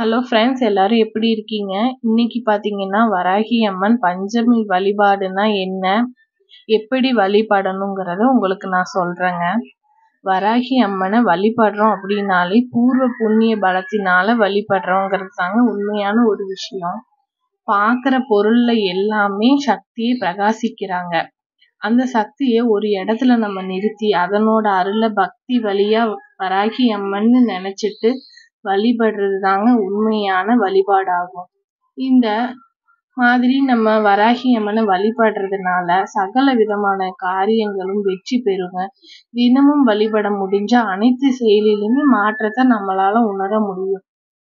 hello friends எல்லாரும் எப்படி இருக்கீங்க இன்னைக்கு பார்த்தீங்கன்னா வராகி அம்மன் பஞ்சமி வழிபாடுனா என்ன எப்படி வழிபடணுங்கிறத உங்களுக்கு நான் சொல்கிறேங்க வராகி அம்மனை வழிபடுறோம் அப்படின்னாலே பூர்வ புண்ணிய பலத்தினால வழிபடுறோங்கிறது தாங்க உண்மையான ஒரு விஷயம் பார்க்குற பொருள்ல எல்லாமே சக்தியை பிரகாசிக்கிறாங்க அந்த சக்தியை ஒரு இடத்துல நம்ம நிறுத்தி அதனோட அருளை பக்தி வழியா வராகி அம்மன்னு நினைச்சிட்டு வழிபடுறது தாங்க உண்மையான வழிபாடாகும் இந்த மாதிரி நம்ம வராகி அம்மனை வழிபடுறதுனால சகல விதமான காரியங்களும் வெற்றி பெறுங்க தினமும் வழிபட முடிஞ்ச அனைத்து செயலிலுமே மாற்றத்தை நம்மளால உணர முடியும்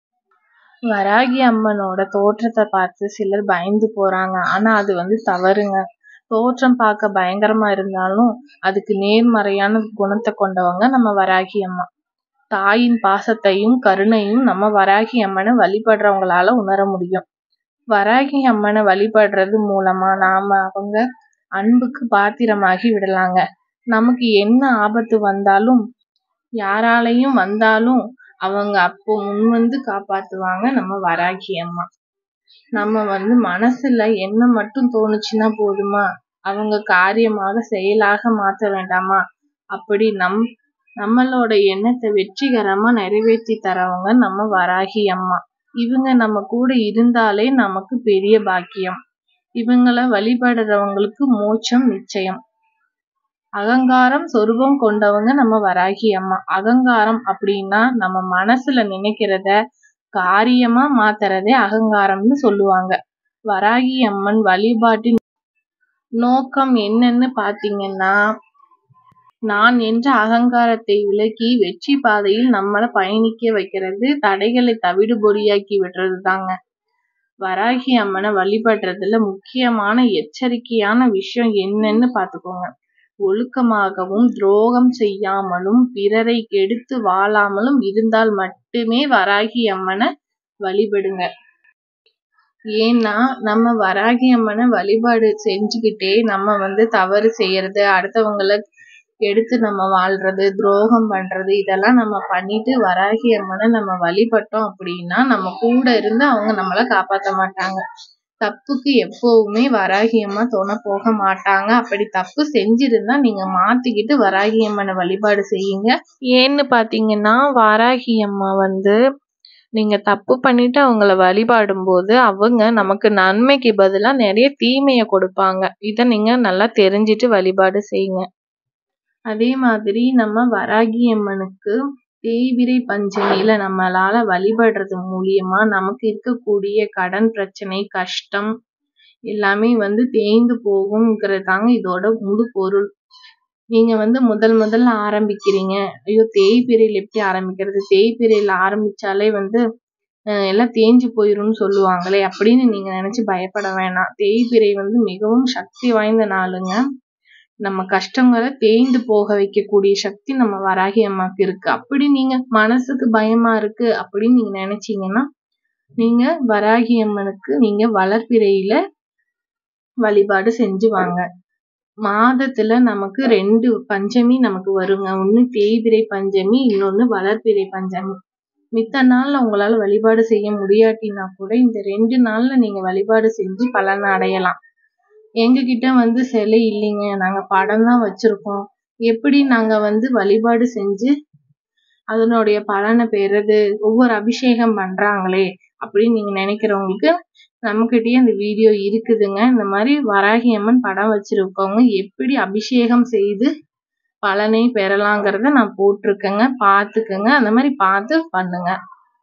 வராகி அம்மனோட தோற்றத்தை பார்த்து சிலர் பயந்து போறாங்க ஆனா அது வந்து தவறுங்க தோற்றம் பார்க்க பயங்கரமா இருந்தாலும் அதுக்கு நேர்மறையான குணத்தை கொண்டவங்க நம்ம வராகி அம்மா தாயின் பாசத்தையும் கருணையும் நம்ம வராகி அம்மனை வழிபடுறவங்களால உணர முடியும் வராகி அம்மனை வழிபடுறது மூலமா நாம அவங்க அன்புக்கு பாத்திரமாகி விடலாங்க நமக்கு என்ன ஆபத்து வந்தாலும் யாராலையும் வந்தாலும் அவங்க அப்போ முன்வந்து காப்பாத்துவாங்க நம்ம வராகி அம்மா நம்ம வந்து மனசுல என்ன மட்டும் தோணுச்சுன்னா போதுமா அவங்க காரியமாக செயலாக மாற்ற வேண்டாமா அப்படி நம் நம்மளோட எண்ணத்தை வெற்றிகரமா நிறைவேற்றி தரவங்க நம்ம வராகி அம்மா இவங்க நம்ம கூட இருந்தாலே நமக்கு பெரிய பாக்கியம் இவங்கள வழிபடுறவங்களுக்கு மோட்சம் நிச்சயம் அகங்காரம் சொரூபம் கொண்டவங்க நம்ம வராகி அம்மா அகங்காரம் அப்படின்னா நம்ம மனசுல நினைக்கிறத காரியமா மாத்துறதே அகங்காரம்னு சொல்லுவாங்க வராகி அம்மன் வழிபாட்டின் நோக்கம் என்னன்னு பாத்தீங்கன்னா நான் என்ற அகங்காரத்தை விலக்கி வெற்றி பாதையில் நம்மளை பயணிக்க வைக்கிறது தடைகளை தவிடு பொடியாக்கி விடுறது தாங்க வராகி அம்மனை வழிபடுறதுல முக்கியமான எச்சரிக்கையான விஷயம் என்னன்னு பாத்துக்கோங்க ஒழுக்கமாகவும் துரோகம் செய்யாமலும் பிறரை கெடுத்து வாழாமலும் இருந்தால் மட்டுமே வராகி அம்மனை வழிபடுங்க ஏன்னா நம்ம வராகி அம்மனை வழிபாடு செஞ்சுக்கிட்டே நம்ம வந்து தவறு செய்யறது அடுத்தவங்கள எடுத்து நம்ம வாழ்றது துரோகம் பண்றது இதெல்லாம் நம்ம பண்ணிட்டு வராகி அம்மனை நம்ம வழிபட்டோம் அப்படின்னா நம்ம கூட இருந்து அவங்க நம்மளை காப்பாற்ற மாட்டாங்க தப்புக்கு எப்பவுமே வராகி அம்மா துணை போக மாட்டாங்க அப்படி தப்பு செஞ்சிருந்தா நீங்க மாத்திக்கிட்டு வராகி அம்மனை வழிபாடு செய்யுங்க ஏன்னு பாத்தீங்கன்னா வராகி அம்மா வந்து நீங்க தப்பு பண்ணிட்டு அவங்கள வழிபாடும் போது அவங்க நமக்கு நன்மைக்கு பதிலா நிறைய தீமையை கொடுப்பாங்க இதை நீங்க நல்லா தெரிஞ்சிட்டு வழிபாடு செய்யுங்க அதே மாதிரி நம்ம வராகி அம்மனுக்கு தேய்பிரை பஞ்சமியில நம்மளால வழிபடுறது மூலியமா நமக்கு இருக்கக்கூடிய கடன் பிரச்சனை கஷ்டம் எல்லாமே வந்து தேய்ந்து போகுங்கிறது தாங்க இதோட முழு பொருள் நீங்க வந்து முதல் முதல்ல ஆரம்பிக்கிறீங்க ஐயோ தேய்பிரையில் எப்படி ஆரம்பிக்கிறது தேய்பிரையில் ஆரம்பிச்சாலே வந்து எல்லாம் தேஞ்சு போயிரும்னு சொல்லுவாங்களே அப்படின்னு நீங்க நினைச்சு பயப்பட வேணாம் தேய்பிரை வந்து மிகவும் சக்தி வாய்ந்த நாளுங்க நம்ம கஷ்டங்களை தேய்ந்து போக வைக்கக்கூடிய சக்தி நம்ம வராகி அம்மாக்கு இருக்கு அப்படி நீங்க மனசுக்கு பயமா இருக்கு அப்படின்னு நீங்க நினைச்சீங்கன்னா நீங்க வராகி அம்மனுக்கு நீங்க வளர்பிறையில வழிபாடு செஞ்சு வாங்க மாதத்துல நமக்கு ரெண்டு பஞ்சமி நமக்கு வருங்க ஒண்ணு தேய்பிரை பஞ்சமி இன்னொன்னு வளர்பிறை பஞ்சமி மித்த நாள்ல உங்களால வழிபாடு செய்ய முடியாட்டினா கூட இந்த ரெண்டு நாள்ல நீங்க வழிபாடு செஞ்சு பலன் அடையலாம் எங்க கிட்ட வந்து சிலை இல்லைங்க நாங்க படம் தான் வச்சிருக்கோம் எப்படி நாங்க வந்து வழிபாடு செஞ்சு அதனுடைய பலனை பெறது ஒவ்வொரு அபிஷேகம் பண்றாங்களே அப்படின்னு நீங்க நினைக்கிறவங்களுக்கு நம்மகிட்டயே அந்த வீடியோ இருக்குதுங்க இந்த மாதிரி வராகி அம்மன் படம் வச்சிருக்கவங்க எப்படி அபிஷேகம் செய்து பலனை பெறலாங்கிறத நான் போட்டிருக்கேங்க பார்த்துக்கங்க அந்த மாதிரி பார்த்து பண்ணுங்க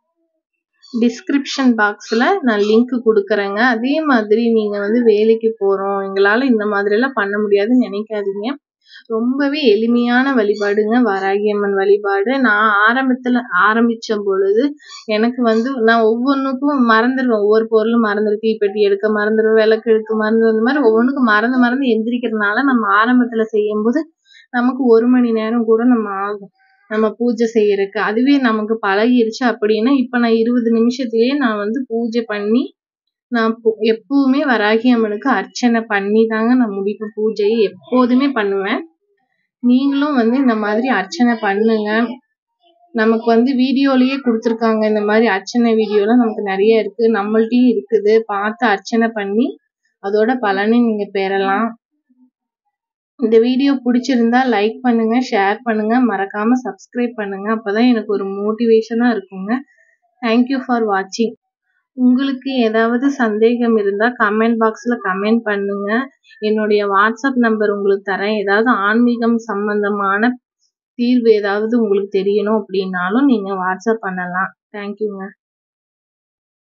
டிஸ்கிரிப்ஷன் பாக்ஸில் நான் லிங்க் கொடுக்குறேங்க அதே மாதிரி நீங்கள் வந்து வேலைக்கு போகிறோம் எங்களால் இந்த மாதிரிலாம் பண்ண முடியாதுன்னு நினைக்காதீங்க ரொம்பவே எளிமையான வழிபாடுங்க வராகி அம்மன் வழிபாடு நான் ஆரம்பத்தில் ஆரம்பித்த பொழுது எனக்கு வந்து நான் ஒவ்வொன்றுக்கும் மறந்துடுவேன் ஒவ்வொரு பொருளும் மறந்துடு தீப்பெட்டி எடுக்க மறந்துடுவேன் விளக்கு எடுக்க மறந்துடுவேன் இந்த மாதிரி ஒவ்வொன்றுக்கும் மறந்து மறந்து எந்திரிக்கிறதுனால நம்ம ஆரம்பத்தில் செய்யும்போது நமக்கு ஒரு மணி நேரம் கூட நம்ம ஆகும் நம்ம பூஜை செய்யறதுக்கு அதுவே நமக்கு பழகிருச்சு அப்படின்னா இப்போ நான் இருபது நிமிஷத்துலயே நான் வந்து பூஜை பண்ணி நான் எப்பவுமே வராகி அம்மனுக்கு அர்ச்சனை பண்ணி தாங்க நான் முடிப்பேன் பூஜையை எப்போதுமே பண்ணுவேன் நீங்களும் வந்து இந்த மாதிரி அர்ச்சனை பண்ணுங்க நமக்கு வந்து வீடியோலயே கொடுத்துருக்காங்க இந்த மாதிரி அர்ச்சனை வீடியோலாம் நமக்கு நிறைய இருக்கு நம்மள்ட்டையும் இருக்குது பார்த்து அர்ச்சனை பண்ணி அதோட பலனை நீங்க பெறலாம் இந்த வீடியோ பிடிச்சிருந்தா லைக் பண்ணுங்க ஷேர் பண்ணுங்க மறக்காம சப்ஸ்கிரைப் பண்ணுங்க அப்பதான் எனக்கு ஒரு மோட்டிவேஷனா இருக்குங்க தேங்க்யூ ஃபார் வாட்சிங் உங்களுக்கு ஏதாவது சந்தேகம் இருந்தா கமெண்ட் பாக்ஸ்ல கமெண்ட் பண்ணுங்க என்னுடைய வாட்ஸ்அப் நம்பர் உங்களுக்கு தரேன் ஏதாவது ஆன்மீகம் சம்பந்தமான தீர்வு ஏதாவது உங்களுக்கு தெரியணும் அப்படின்னாலும் நீங்க வாட்ஸ்அப் பண்ணலாம் தேங்க்யூங்க